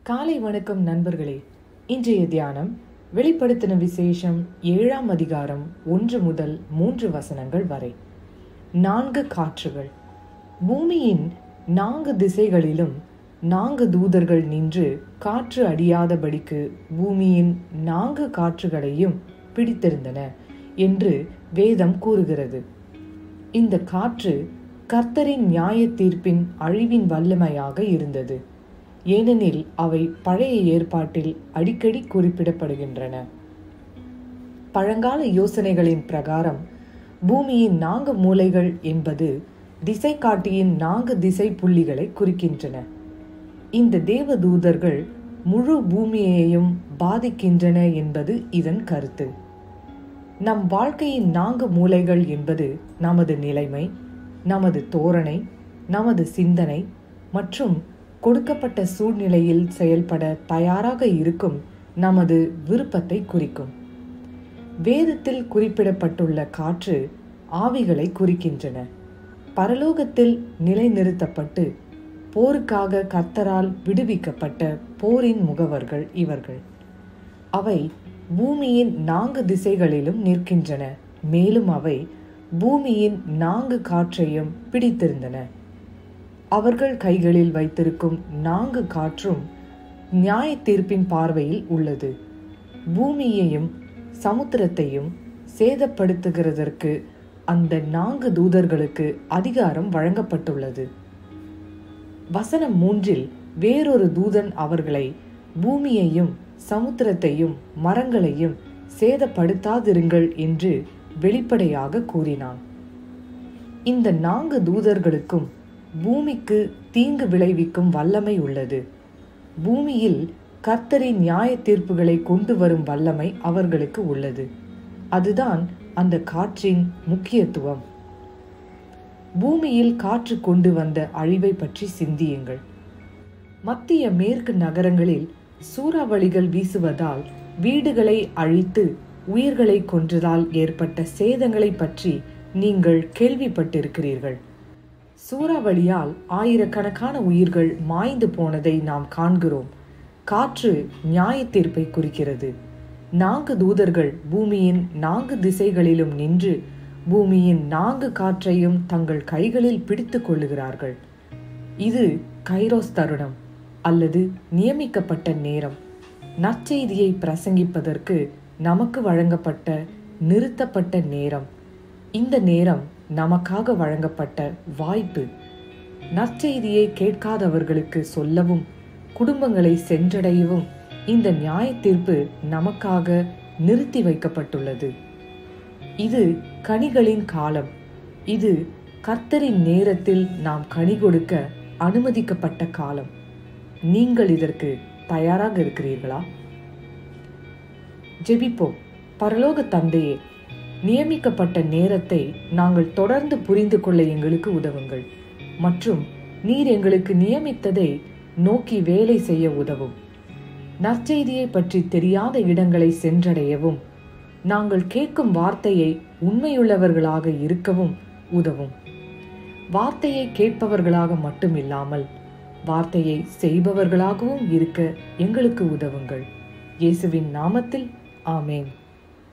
காலை வணக்கம் நண்பர்களே இன்றைய தியானம் வெளிப்படுத்தின விசேஷம் ஏழாம் அதிகாரம் ஒன்று முதல் மூன்று வசனங்கள் வரை நான்கு காற்றுகள் பூமியின் நான்கு திசைகளிலும் நான்கு தூதர்கள் நின்று காற்று அடியாதபடிக்கு பூமியின் நான்கு காற்றுகளையும் பிடித்திருந்தன என்று வேதம் கூறுகிறது இந்த காற்று கர்த்தரின் நியாய தீர்ப்பின் அழிவின் வல்லமையாக இருந்தது ஏனெனில் அவை பழைய ஏற்பாட்டில் அடிக்கடி குறிப்பிடப்படுகின்றன பழங்கால யோசனைகளின் பிரகாரம் பூமியின் நான்கு மூலைகள் என்பது திசை காட்டியின் நான்கு திசை புள்ளிகளை குறிக்கின்றன இந்த தேவ தூதர்கள் முழு பூமியையும் பாதிக்கின்றன என்பது இதன் கருத்து நம் வாழ்க்கையின் நான்கு மூலைகள் என்பது நமது நிலைமை நமது தோரணை நமது சிந்தனை மற்றும் கொடுக்கப்பட்ட சூழ்நிலையில் செயல்பட தயாராக இருக்கும் நமது விருப்பத்தை குறிக்கும் வேதத்தில் குறிப்பிடப்பட்டுள்ள காற்று ஆவிகளை குறிக்கின்றன பரலோகத்தில் நிலைநிறுத்தப்பட்டு போருக்காக கர்த்தரால் விடுவிக்கப்பட்ட போரின் முகவர்கள் இவர்கள் அவை பூமியின் நான்கு திசைகளிலும் நிற்கின்றன மேலும் அவை பூமியின் நான்கு காற்றையும் பிடித்திருந்தன அவர்கள் கைகளில் வைத்திருக்கும் நான்கு காற்றும் நியாய தீர்ப்பின் பார்வையில் உள்ளது பூமியையும் சமுத்திரத்தையும் சேதப்படுத்துகிறதற்கு அந்த நான்கு தூதர்களுக்கு அதிகாரம் வழங்கப்பட்டுள்ளது வசனம் மூன்றில் வேறொரு தூதன் அவர்களை பூமியையும் சமுத்திரத்தையும் மரங்களையும் சேதப்படுத்தாதிருங்கள் என்று வெளிப்படையாக கூறினான் இந்த நான்கு தூதர்களுக்கும் பூமிக்கு தீங்கு விளைவிக்கும் வல்லமை உள்ளது பூமியில் கர்த்தரின் நியாய தீர்ப்புகளை கொண்டு வரும் வல்லமை அவர்களுக்கு உள்ளது அதுதான் அந்த காற்றின் முக்கியத்துவம் பூமியில் காற்று கொண்டு வந்த அழிவை பற்றி சிந்தியுங்கள் மத்திய மேற்கு நகரங்களில் சூறாவளிகள் வீசுவதால் வீடுகளை அழித்து உயிர்களை கொன்றதால் ஏற்பட்ட சேதங்களை பற்றி நீங்கள் கேள்விப்பட்டிருக்கிறீர்கள் சூறாவளியால் ஆயிரக்கணக்கான உயிர்கள் மாய்ந்து போனதை நாம் காண்கிறோம் காற்று நியாய தீர்ப்பை குறிக்கிறது நான்கு தூதர்கள் பூமியின் நான்கு திசைகளிலும் நின்று பூமியின் நான்கு காற்றையும் தங்கள் கைகளில் பிடித்துக் கொள்ளுகிறார்கள் இது கைரோஸ் தருணம் அல்லது நியமிக்கப்பட்ட நேரம் நற்செய்தியை பிரசங்கிப்பதற்கு நமக்கு வழங்கப்பட்ட நிறுத்தப்பட்ட நேரம் இந்த நேரம் நமக்காக வழங்கப்பட்ட வாய்ப்பு நற்செய்தியை கேட்காதவர்களுக்கு சொல்லவும் குடும்பங்களை சென்றடையவும் இந்த நியாய தீர்ப்பு நமக்காக நிறுத்தி வைக்கப்பட்டுள்ளது இது கனிகளின் காலம் இது கர்த்தரின் நேரத்தில் நாம் கனி கொடுக்க அனுமதிக்கப்பட்ட காலம் நீங்கள் இதற்கு தயாராக இருக்கிறீர்களா ஜெபிப்போம் பரலோக தந்தையே நியமிக்கப்பட்ட நேரத்தை நாங்கள் தொடர்ந்து புரிந்து கொள்ள எங்களுக்கு உதவுங்கள் மற்றும் நீர் எங்களுக்கு நியமித்ததை நோக்கி வேலை செய்ய உதவும் நற்செய்தியை பற்றி தெரியாத இடங்களை சென்றடையவும் நாங்கள் கேட்கும் வார்த்தையை உண்மையுள்ளவர்களாக இருக்கவும் உதவும் வார்த்தையை கேட்பவர்களாக மட்டுமில்லாமல் வார்த்தையை செய்பவர்களாகவும் இருக்க எங்களுக்கு உதவுங்கள் இயேசுவின் நாமத்தில் ஆமேன்